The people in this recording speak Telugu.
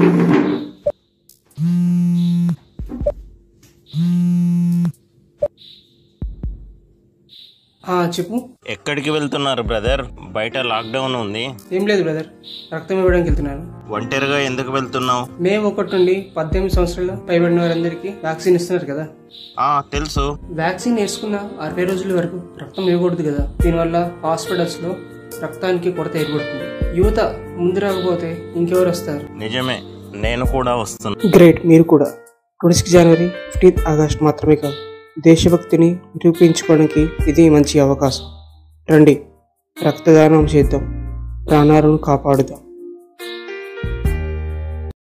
ఆ, చెప్పు ఎక్కడికి వెళ్తున్నారు బ్రదర్ బయట లాక్డౌన్ ఉంది ఏం లేదు బ్రదర్ రక్తం ఇవ్వడానికి వెళ్తున్నాను ఒంటరిగా ఎందుకు వెళ్తున్నావు మే ఒకటి నుండి పద్దెనిమిది సంవత్సరాల పైబడిన వారందరికీ వ్యాక్సిన్ ఇస్తున్నారు కదా ఆ తెలుసు వ్యాక్సిన్ వేసుకున్న అరవై రోజుల వరకు రక్తం ఇవ్వకూడదు కదా దీనివల్ల హాస్పిటల్స్ లో రక్తానికి కొరత ఏర్పడుతుంది యువత ముందు రాకపోతే ఇంకెవరు వస్తారు నిజమే నేను కూడా వస్తున్నా గ్రేట్ మీరు కూడా ట్వంటీ సిక్స్ జనవరి ఫిఫ్టీన్త్ ఆగస్ట్ మాత్రమే కాదు దేశభక్తిని నిరూపించుకోవడానికి ఇది మంచి అవకాశం రండి రక్తదానం చేద్దాం ప్రాణాలను కాపాడుదాం